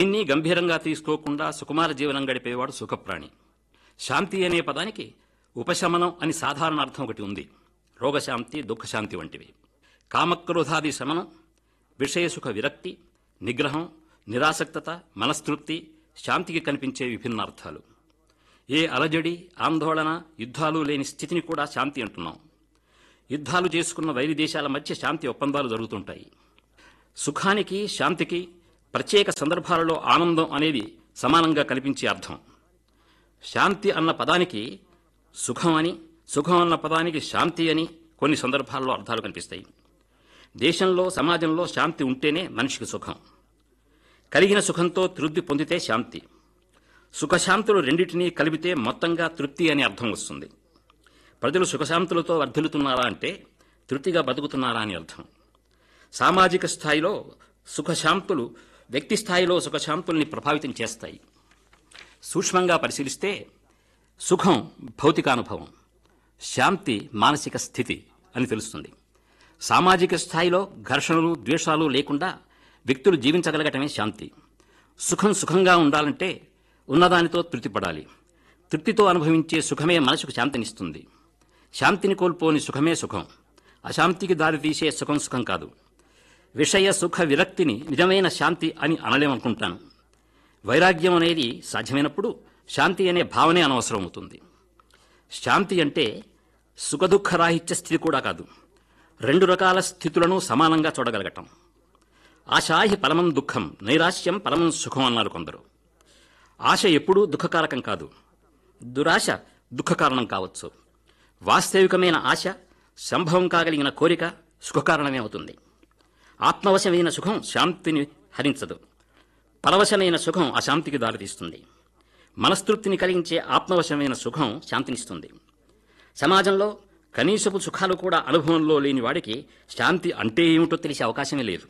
దేన్ని గంభీరంగా తీసుకోకుండా సుకుమార జీవనం గడిపేవాడు సుఖప్రాణి శాంతి అనే పదానికి ఉపశమనం అని సాధారణ అర్థం ఒకటి ఉంది రోగశాంతి దుఃఖశాంతి వంటివి కామక్రోధాది శమనం విషయసుఖ విరక్తి నిగ్రహం నిరాసక్తత మనస్తృప్తి శాంతికి కనిపించే విభిన్న అర్థాలు ఏ అలజడి ఆందోళన యుద్ధాలు లేని స్థితిని కూడా శాంతి అంటున్నాం యుద్ధాలు చేసుకున్న వైరి దేశాల మధ్య శాంతి ఒప్పందాలు జరుగుతుంటాయి సుఖానికి శాంతికి ప్రత్యేక సందర్భాలలో ఆనందం అనేది సమానంగా కనిపించే అర్థం శాంతి అన్న పదానికి సుఖం అని సుఖం అన్న పదానికి శాంతి అని కొన్ని సందర్భాల్లో అర్థాలు కనిపిస్తాయి దేశంలో సమాజంలో శాంతి ఉంటేనే మనిషికి సుఖం కలిగిన సుఖంతో తృప్తి పొందితే శాంతి సుఖశాంతులు రెండింటినీ కలిపితే మొత్తంగా తృప్తి అని అర్థం వస్తుంది ప్రజలు సుఖశాంతులతో వర్ధిల్లుతున్నారా అంటే తృప్తిగా బతుకుతున్నారా అని అర్థం సామాజిక స్థాయిలో సుఖశాంతులు వ్యక్తి స్థాయిలో సుఖశాంతుల్ని ప్రభావితం చేస్తాయి సూక్ష్మంగా పరిశీలిస్తే సుఖం భౌతికానుభవం శాంతి మానసిక స్థితి అని తెలుస్తుంది సామాజిక స్థాయిలో ఘర్షణలు ద్వేషాలు లేకుండా వ్యక్తులు జీవించగలగటమే శాంతి సుఖం సుఖంగా ఉండాలంటే ఉన్నదానితో తృప్తిపడాలి తృప్తితో అనుభవించే సుఖమే మనసుకు శాంతినిస్తుంది శాంతిని కోల్పోని సుఖమే సుఖం అశాంతికి దారితీసే సుఖం సుఖం కాదు విషయ సుఖ విరక్తిని నిజమైన శాంతి అని అనలేమనుకుంటాను వైరాగ్యం అనేది సాధ్యమైనప్పుడు శాంతి అనే భావనే అనవసరం అవుతుంది శాంతి అంటే సుఖదుఖరాహిత్య స్థితి కూడా కాదు రెండు రకాల స్థితులను సమానంగా చూడగలగటం ఆశాహి పరమం దుఃఖం నైరాశ్యం పరమం సుఖం అన్నారు కొందరు ఆశ ఎప్పుడూ దుఃఖకారకం కాదు దురాశ దుఃఖకారణం కావచ్చు వాస్తవికమైన ఆశ సంభవం కాగలిగిన కోరిక సుఖకారణమే అవుతుంది ఆత్మవశమైన సుఖం శాంతిని హరించదు పరవశమైన సుఖం అశాంతికి దారితీస్తుంది మనస్తృప్తిని కలిగించే ఆత్మవశమైన సుఖం శాంతినిస్తుంది సమాజంలో కనీసపు సుఖాలు కూడా అనుభవంలో లేని వాడికి శాంతి అంటే ఏమిటో తెలిసే అవకాశమే లేదు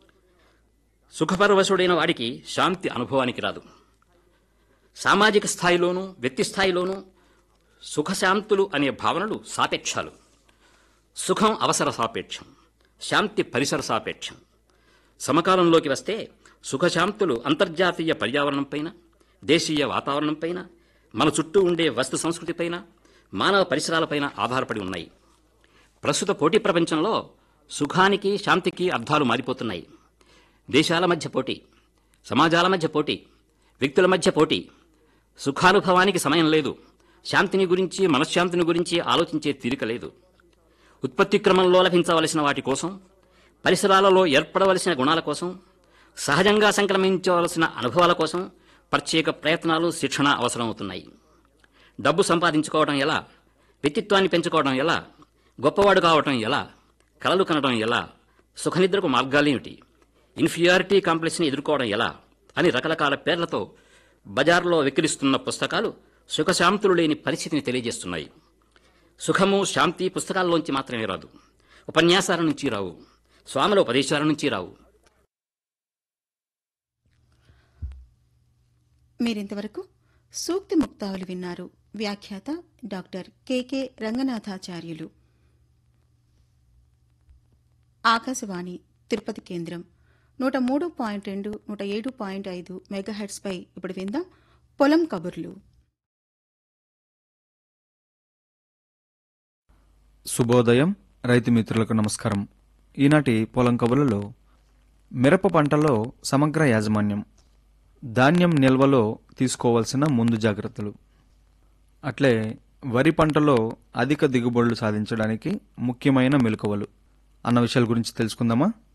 సుఖపరవశుడైన వాడికి శాంతి అనుభవానికి రాదు సామాజిక స్థాయిలోనూ వ్యక్తి స్థాయిలోనూ సుఖశాంతులు అనే భావనలు సాపేక్షాలు సుఖం అవసర సాపేక్షం శాంతి పరిసర సాపేక్షం సమకాలంలోకి వస్తే సుఖశాంతులు అంతర్జాతీయ పర్యావరణంపైన దేశీయ వాతావరణంపైన మన చుట్టూ ఉండే వస్తు సంస్కృతిపైన మానవ పరిసరాలపైన ఆధారపడి ఉన్నాయి ప్రస్తుత పోటీ ప్రపంచంలో సుఖానికి శాంతికి అర్థాలు మారిపోతున్నాయి దేశాల మధ్య పోటీ సమాజాల మధ్య పోటీ వ్యక్తుల మధ్య పోటీ సుఖానుభవానికి సమయం లేదు శాంతిని గురించి మనశ్శాంతిని గురించి ఆలోచించే తీరిక లేదు ఉత్పత్తి క్రమంలో లభించవలసిన వాటి కోసం పరిసరాలలో ఏర్పడవలసిన గుణాల కోసం సహజంగా సంక్రమించవలసిన అనుభవాల కోసం ప్రత్యేక ప్రయత్నాలు శిక్షణ అవసరమవుతున్నాయి డబ్బు సంపాదించుకోవడం ఎలా వ్యక్తిత్వాన్ని పెంచుకోవడం ఎలా గొప్పవాడు కావటం ఎలా కలలు కనడం ఎలా సుఖనిద్రకు మార్గాలేమిటి ఇన్ఫీరియారిటీ కాంప్లెక్స్ని ఎదుర్కోవడం ఎలా అని రకరకాల పేర్లతో బజార్లో విక్రిస్తున్న పుస్తకాలు సుఖశాంతులు లేని పరిస్థితిని తెలియజేస్తున్నాయి సుఖము శాంతి పుస్తకాల్లోంచి మాత్రమే రాదు ఉపన్యాసాల నుంచి రావు స్వాముల ఉపదేశాల నుంచి రావు మీరింతవరకు సూక్తి ముక్తావళి విన్నారు వ్యాఖ్యాత డాక్టర్ కెకే రంగనాథాచార్యులు ఆకాశవాణి తిరుపతి కేంద్రం నూట మూడు పాయింట్ రెండు నూట ఏడు పాయింట్ ఐదు మెగాహెట్స్పై ఇప్పుడు విందాం పొలం కబుర్లు శుభోదయం రైతు మిత్రులకు నమస్కారం ఈనాటి పొలం కబుర్లలో మిరప పంటలో సమగ్ర యాజమాన్యం ధాన్యం నిల్వలో తీసుకోవాల్సిన ముందు జాగ్రత్తలు అట్లే వరి పంటలో అధిక దిగుబడులు సాధించడానికి ముఖ్యమైన మెలకువలు అన్న విషయాల గురించి తెలుసుకుందామా